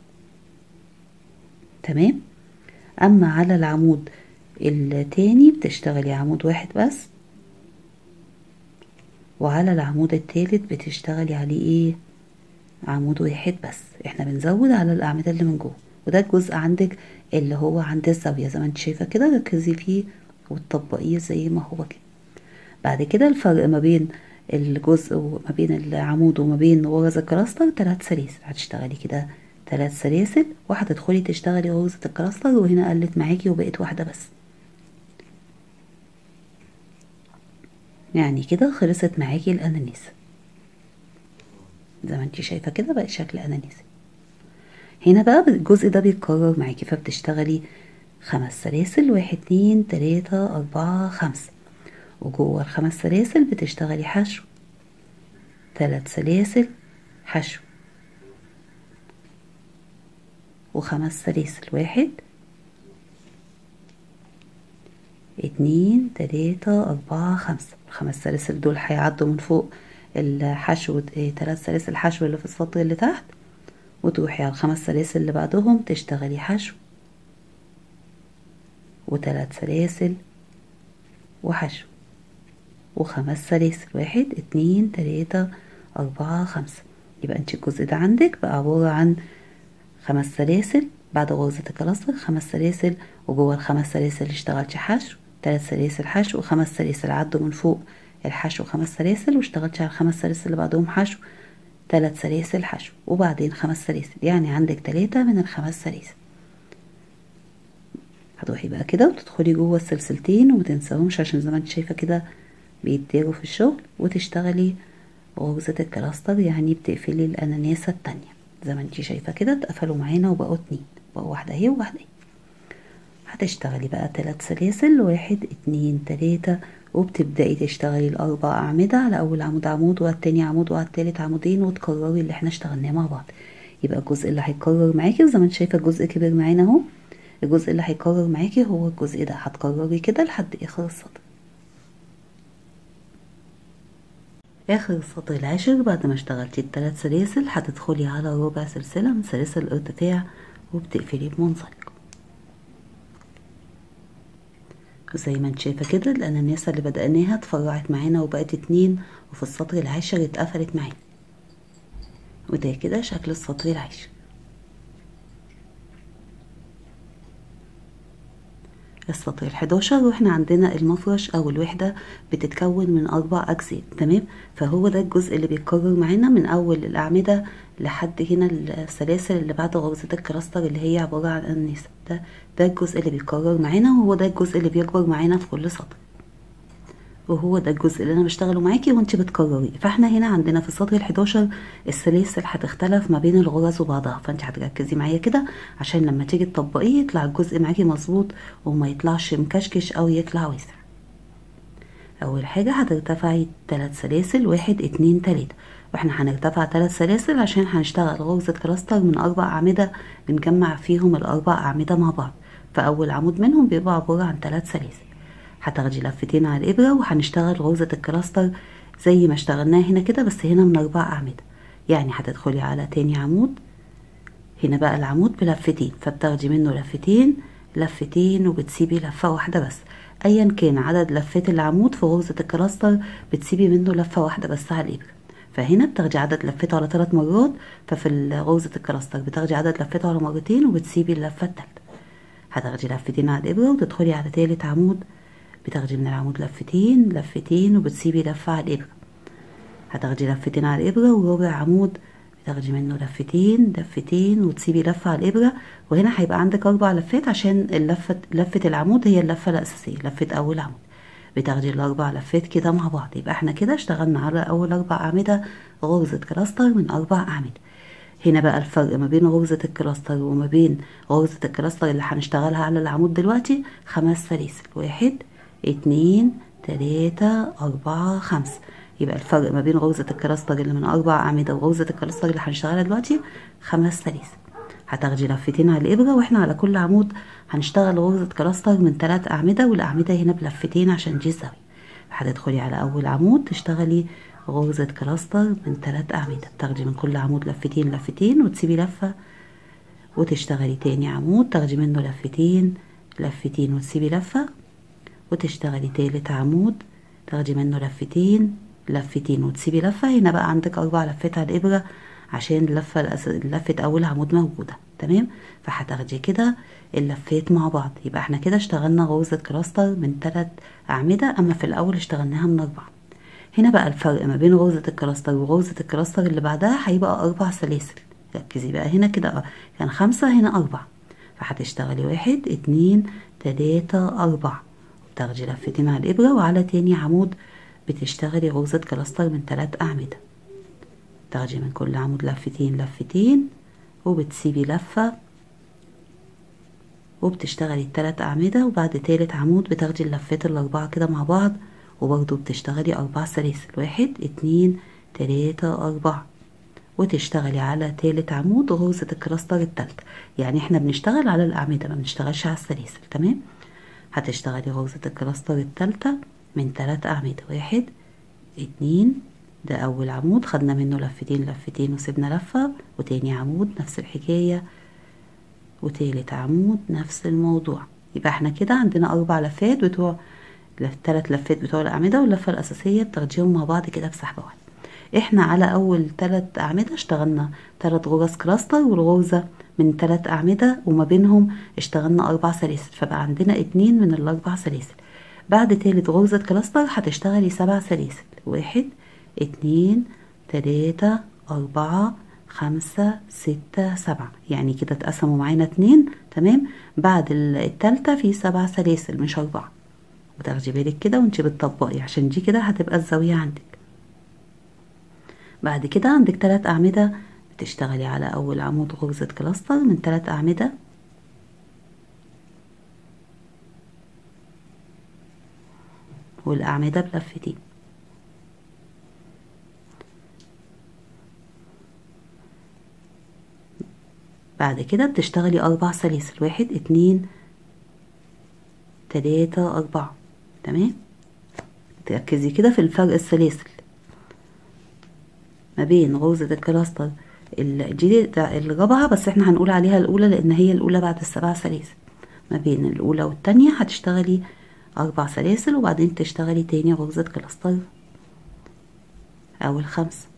تمام أما على العمود التاني بتشتغلي عمود واحد بس وعلى العمود التالت بتشتغلي عليه ايه عمود واحد بس احنا بنزود على الأعمدة اللي من جوه وده الجزء عندك اللي هو عند الزاوية زي ما انت شايفة كده ركزي فيه وتطبقيه زي ما هو كده بعد كده الفرق ما بين الجزء وما بين العمود وما بين غرز الكلاستر تلات سلاسل هتشتغلي كده تلات سلاسل وهتدخلي تشتغلي غرزة الكلاستر وهنا قلت معاكي وبقت واحدة بس يعني كده خلصت معاكي الأنانيس زي ما انتي شايفة كده بقى شكل أنانيس هنا بقى الجزء ده بيتكرر معاكي فبتشتغلي خمس سلاسل واحد اتنين تلاتة أربعة خمسة وجوه الخمس سلاسل بتشتغلي حشو تلات سلاسل حشو وخمس سلاسل واحد اتنين تلاتة أربعة خمسة الخمس سلاسل دول هيعدوا من فوق الحشو تلات سلاسل حشو اللي في السطر اللي تحت وتروحي على الخمس سلاسل اللي بعدهم تشتغلي حشو وتلات سلاسل وحشو وخمس سلاسل واحد اتنين تلاتة أربعة خمسة يبقى انت الجزء ده عندك بقى عبارة عن خمس سلاسل بعد غرزة الكلاستر خمس سلاسل وجوه الخمس سلاسل اشتغلتي حشو تلات سلاسل حشو وخمس سلاسل عدوا من فوق الحشو خمس سلاسل واشتغلتي على الخمس سلاسل اللي بعدهم حشو تلات سلاسل حشو وبعدين خمس سلاسل يعني عندك تلاتة من الخمس سلاسل هتروحي بقى كده وتدخلي جوه السلسلتين ومتنساهمش عشان زي ما انت شايفه كده بيتداروا في الشغل وتشتغلي غرزة الكلاستر يعني بتقفلي الأناناسة التانية زي ما انت شايفة كده اتقفلوا معانا وبقوا اتنين بقوا واحدة اهي وواحدة اهي هتشتغلي بقى تلات سلاسل واحد اتنين تلاتة وبتبدأي تشتغلي الأربع أعمدة على أول عمود عمود وعلى التاني عمود وعلى التالت عمودين وتكرري اللي احنا اشتغلناه مع بعض يبقى الجزء اللي هيتكرر معاكي زي ما انت شايفة الجزء كبر معانا اهو الجزء اللي هيكرر معاكي هو الجزء ده هتكرري كده لحد اخر السطر اخر السطر العاشر بعد ما اشتغلتي الثلاث سلاسل هتدخلي على ربع سلسلة من سلاسل الارتفاع وبتقفلي بمنزلق وزي ما انت شايفة كده الأناناسة اللي بدأناها اتفرعت معانا وبقت اتنين وفي السطر العاشر اتقفلت معانا وده كده شكل السطر العاشر السطر الحداشر واحنا عندنا المفرش او الوحدة بتتكون من اربع اجزاء تمام فهو ده الجزء اللي بيتكرر معانا من اول الاعمدة لحد هنا السلاسل اللي بعد غرزة الكلاستر اللي هي عبارة عن النسا ده ده الجزء اللي بيتكرر معانا وهو ده الجزء اللي بيكبر معانا في كل سطر وهو ده الجزء اللي انا بشتغله معاكي وانت بتكرري فاحنا هنا عندنا في السطر ال11 السلاسل هتختلف ما بين الغرز وبعضها فانت هتركزي معايا كده عشان لما تيجي تطبقيه يطلع الجزء معاكي مظبوط وما يطلعش مكشكش او يطلع واسع اول حاجة هترتفعي تلات سلاسل واحد اتنين تلاتة واحنا هنرتفع تلات سلاسل عشان هنشتغل غرزة كلاستر من اربع اعمدة بنجمع فيهم الاربع اعمدة مع بعض فاول عمود منهم بيبقى عبارة عن تلات سلاسل هتاخدي لفتين على الابرة وهنشتغل غرزة الكلاستر زي ما اشتغلناها هنا كده بس هنا من اربع اعمدة يعني هتدخلي على تاني عمود هنا بقى العمود بلفتين فبتاخدي منه لفتين لفتين وبتسيبي لفة واحدة بس ايا كان عدد لفات العمود في غرزة الكلاستر بتسيبي منه لفة واحدة بس على الابرة فهنا بتاخدي عدد لفته على ثلاث مرات ففي غرزة الكلاستر بتاخدي عدد لفته على مرتين وبتسيبي اللفة التالتة هتاخدي لفتين على الابرة وتدخلي على تالت عمود بتاخدي من العمود لفتين لفتين وبتسيبي لفة على الابرة هتاخدي لفتين على الابرة ورابع عمود بتاخدي منه لفتين لفتين وتسيبي لفة على الابرة وهنا هيبقى عندك اربع لفات عشان اللفة لفة العمود هي اللفة الاساسية لفة اول عمود بتاخدي الاربع لفات كده مع بعض يبقى احنا كده اشتغلنا على اول اربع اعمدة غرزة كلاستر من اربع اعمدة هنا بقى الفرق ما بين غرزة الكلاستر وما بين غرزة الكلاستر اللي هنشتغلها على العمود دلوقتي خمس سلاسل واحد اتنين تلاتة اربعة خمسة يبقى الفرق ما بين غرزة الكلاستر اللي من اربع اعمدة وغرزة الكلاستر اللي هنشتغلها دلوقتي خمس سلاسل هتاخدي لفتين على الابرة واحنا على كل عمود هنشتغل غرزة كلاستر من تلات اعمدة والاعمدة هنا بلفتين عشان دي الزاوية هتدخلي على اول عمود تشتغلي غرزة كلاستر من تلات اعمدة بتاخدي من كل عمود لفتين لفتين وتسيبي لفة وتشتغلي تاني عمود تاخدي منه لفتين لفتين وتسيبي لفة وتشتغلي تالت عمود تاخدي منه لفتين لفتين وتسيبي لفة هنا بقى عندك أربع لفات على الإبرة عشان اللفة الأس... لفة أول عمود موجودة تمام فهتاخدي كده اللفات مع بعض يبقى احنا كده اشتغلنا غرزة كلاستر من تلات أعمدة أما في الأول اشتغلناها من أربعة هنا بقى الفرق ما بين غرزة الكلاستر وغرزة الكلاستر اللي بعدها هيبقى أربع سلاسل ركزي بقى هنا كده كان خمسة هنا أربعة فهتشتغلي واحد اتنين تلاتة أربعة تاخدي لفتين على الإبرة وعلى تاني عمود بتشتغلي غرزة كلاستر من تلات أعمدة تاخدي من كل عمود لفتين لفتين وبتسيبي لفة وبتشتغلي التلات أعمدة وبعد تالت عمود بتاخدي اللفات الأربعة كده مع بعض وبرضو بتشتغلي أربع سلاسل واحد اتنين تلاتة أربعة وتشتغلي على تالت عمود غرزة الكلاستر التالتة يعني احنا بنشتغل على الأعمدة ما بنشتغلش على السلاسل تمام هتشتغلي غرزة الكلاستر التالتة من تلات أعمدة واحد اتنين ده أول عمود خدنا منه لفتين لفتين وسيبنا لفة وتاني عمود نفس الحكاية وتالت عمود نفس الموضوع يبقى احنا كده عندنا أربع لفات بتوع التلات لفات بتوع الأعمدة واللفة الأساسية بتاخديهم مع بعض كده بسحبة واحدة احنا على أول تلات أعمدة اشتغلنا تلات غرز كلاستر والغرزة من تلات أعمدة وما بينهم اشتغلنا أربع سلاسل فبقى عندنا اتنين من الأربع سلاسل بعد تالت غرزة كلاستر هتشتغلي سبع سلاسل واحد اتنين تلاتة أربعة خمسة ستة سبعة يعني كده اتقسموا معانا اتنين تمام بعد التالتة في سبع سلاسل مش أربعة وتاخدي بالك كده وانت بتطبقي عشان دي كده هتبقى الزاوية عندك بعد كده عندك تلات أعمدة بتشتغلي على أول عمود غرزة كلاستر من تلات أعمدة والأعمدة بلفتين بعد كده بتشتغلي أربع سلاسل واحد اتنين تلاتة أربعة تمام تركزي كده في الفرق السلاسل ما بين غرزة الكلاستر دي الرابعة بس احنا هنقول عليها الأولى لأن هي الأولى بعد السبع سلاسل ما بين الأولى والتانية هتشتغلي أربع سلاسل وبعدين تشتغلي تاني غرزة كلاستر أو الخمسة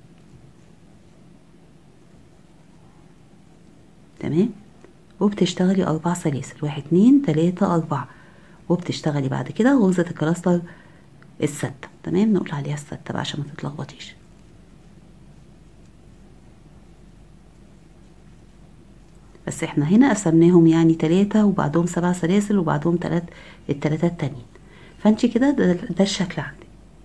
تمام وبتشتغلي أربع سلاسل واحد اتنين تلاتة أربعة وبتشتغلي بعد كده غرزة الكلاستر الستة تمام نقول عليها الستة بقى عشان ما تتلخبطيش بس احنا هنا قسمناهم يعني تلاتة وبعدهم سبع سلاسل وبعدهم تلات التلاتة التانيين فانت كده ده, ده الشكل عندك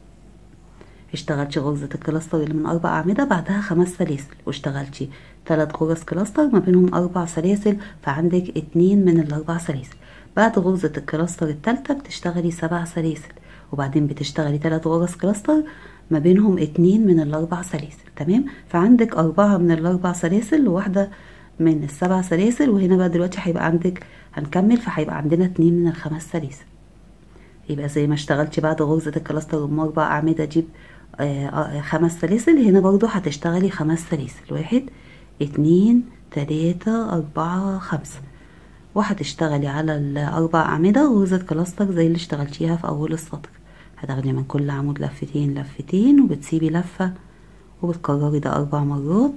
اشتغلتي غرزة الكلاستر اللي من أربع أعمدة بعدها خمس سلاسل واشتغلتي تلات غرز كلاستر ما بينهم أربع سلاسل فعندك اتنين من الأربع سلاسل بعد غرزة الكلاستر التالتة بتشتغلي سبع سلاسل وبعدين بتشتغلي تلات غرز كلاستر ما بينهم اتنين من الأربع سلاسل تمام فعندك أربعة من الأربع سلاسل وواحدة من السبع سلاسل وهنا بقى دلوقتي هيبقى عندك هنكمل فهيبقى عندنا اتنين من الخمس سلاسل يبقى زي ما اشتغلتي بعد غرزة الكلاستر ام أربع أعمدة أجيب آه آه خمس سلاسل هنا برضو هتشتغلي خمس سلاسل واحد اتنين تلاتة أربعة خمسة وهتشتغلي على الأربع أعمدة غرزة كلاستر زي اللي اشتغلتيها في أول السطر هتاخدي من كل عمود لفتين لفتين وبتسيبي لفة وبتكرري ده أربع مرات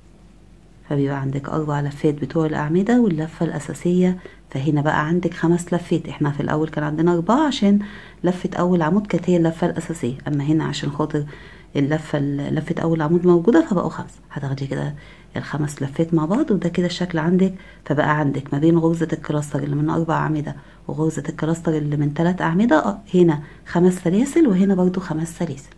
فبيبقى عندك أربع لفات بتوع الأعمدة واللفة الأساسية فهنا بقى عندك خمس لفات احنا في الأول كان عندنا أربعة عشان لفة أول عمود كانت هي اللفة الأساسية أما هنا عشان خاطر اللفة لفة أول عمود موجودة فبقوا خمسة هتاخدي كده الخمس لفات مع بعض وده كده الشكل عندك فبقى عندك ما بين غرزة الكلاستر اللي من أربع أعمدة وغرزة الكلاستر اللي من تلات أعمدة هنا خمس سلاسل وهنا برضو خمس سلاسل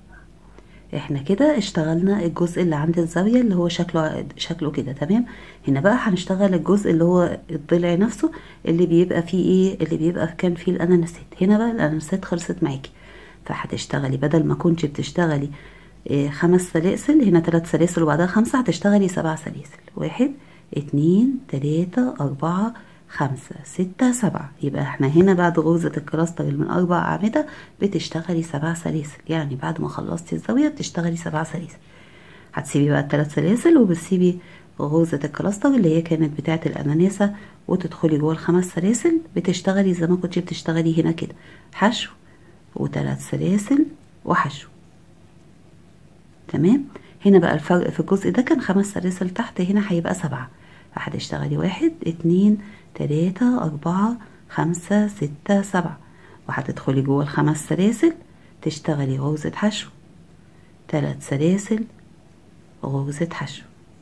احنا كده اشتغلنا الجزء اللي عند الزاوية اللي هو شكله شكله كده تمام هنا بقى هنشتغل الجزء اللي هو الضلع نفسه اللي بيبقى فيه ايه اللي بيبقى كان فيه الاناناسات هنا بقى الاناناسات خلصت معاكي فهتشتغلي بدل ما كنتي بتشتغلي إيه خمس سلاسل هنا ثلاث سلاسل وبعدها خمسة هتشتغلي سبع سلاسل واحد اتنين تلاتة أربعة خمسة ستة سبعة يبقى احنا هنا بعد غرزة الكلاستر اللي من أربع أعمدة بتشتغلي سبع سلاسل يعني بعد ما خلصتي الزاوية بتشتغلي سبع سلاسل هتسيبي بقى الثلاث سلاسل وبتسيبي غرزة الكلاستر اللي هي كانت بتاعة الأناناسة وتدخلي جوه الخمس سلاسل بتشتغلي زي ما كنتي بتشتغلي هنا كده حشو وثلاث سلاسل وحشو تمام هنا بقى الفرق في الجزء ده كان خمس سلاسل تحت هنا هيبقى سبعة فهتشتغلي واحد اتنين تلاتة أربعة خمسة ستة سبعة وهتدخلي جوه الخمس سلاسل تشتغلي غرزة حشو تلات سلاسل غرزة حشو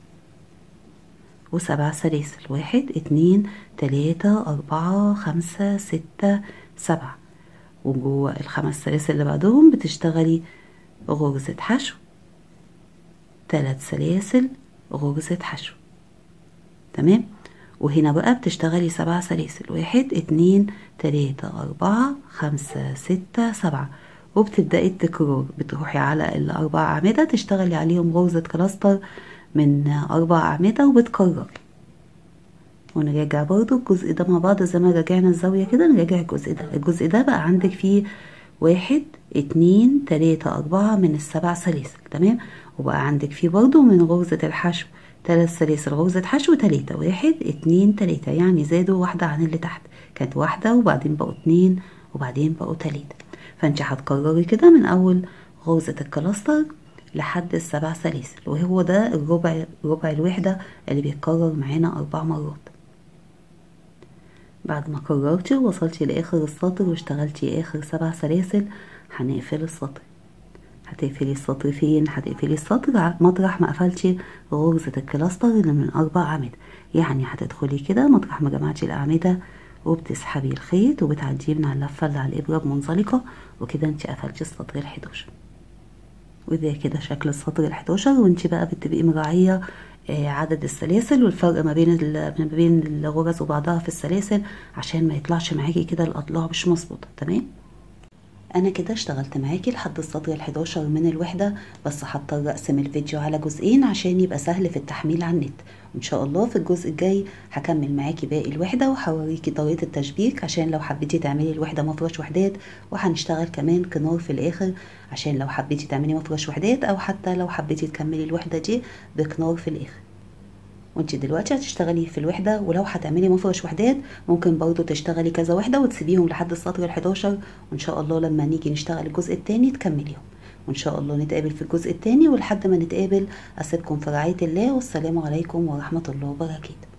وسبع سلاسل واحد اتنين تلاتة أربعة خمسة ستة سبعة وجوه الخمس سلاسل اللي بعدهم بتشتغلي غرزة حشو تلات سلاسل غرزة حشو تمام وهنا بقى بتشتغلي سبع سلاسل واحد اتنين تلاتة أربعة خمسة ستة سبعة وبتبدأي التكرار بتروحي على الأربع أعمدة تشتغلي عليهم غرزة كلاستر من أربع أعمدة وبتكرري ونراجع برضو الجزء ده مع بعض زي ما راجعنا الزاوية كده نراجع الجزء ده الجزء ده بقى عندك فيه واحد اتنين تلاتة أربعة من السبع سلاسل تمام وبقى عندك فيه برضو من غرزة الحشو تلات سلاسل غرزة حشو تلاتة واحد اتنين تلاتة يعني زادوا واحدة عن اللي تحت كانت واحدة وبعدين بقوا اتنين وبعدين بقوا تلاتة فانت هتكرري كده من أول غرزة الكلاستر لحد السبع سلاسل وهو ده الربع ربع الوحدة اللي بيتكرر معانا أربع مرات بعد ما كررتي ووصلتي لآخر السطر واشتغلتي آخر سبع سلاسل هنقفل السطر هتقفلي السطر فين هتقفلي السطر مطرح ما قفلتي غرزة الكلاستر اللي من أربع أعمدة يعني هتدخلي كده مطرح ما جمعتي الأعمدة وبتسحبي الخيط وبتعديه من على اللفة اللي على الإبرة بمنزلقة وكده انت قفلتي السطر الحداشر وده كده شكل السطر الحداشر وانت بقى بتبقي مراعية عدد السلاسل والفرق ما بين ما بين الغرز وبعضها في السلاسل عشان ما يطلعش معاكي كده الاضلاع مش مظبوطه تمام انا كده اشتغلت معاكي لحد السطر ال11 من الوحده بس هضطر اقسم الفيديو على جزئين عشان يبقى سهل في التحميل على النت وان شاء الله في الجزء الجاي هكمل معاكي باقي الوحده وهوريكي طريقه التشبيك عشان لو حبيتي تعملي الوحده مفرش وحدات وهنشتغل كمان كنار في الاخر عشان لو حبيتي تعملي مفرش وحدات او حتى لو حبيتي تكملي الوحده دي بكنار في الاخر وانت دلوقتي هتشتغلي في الوحدة ولو هتعملي مفرش وحدات ممكن برضو تشتغلي كذا وحدة وتسيبيهم لحد السطر ال11 وان شاء الله لما نيجي نشتغل الجزء التاني تكمليهم وان شاء الله نتقابل في الجزء التاني ولحد ما نتقابل اسيبكم في رعاية الله والسلام عليكم ورحمة الله وبركاته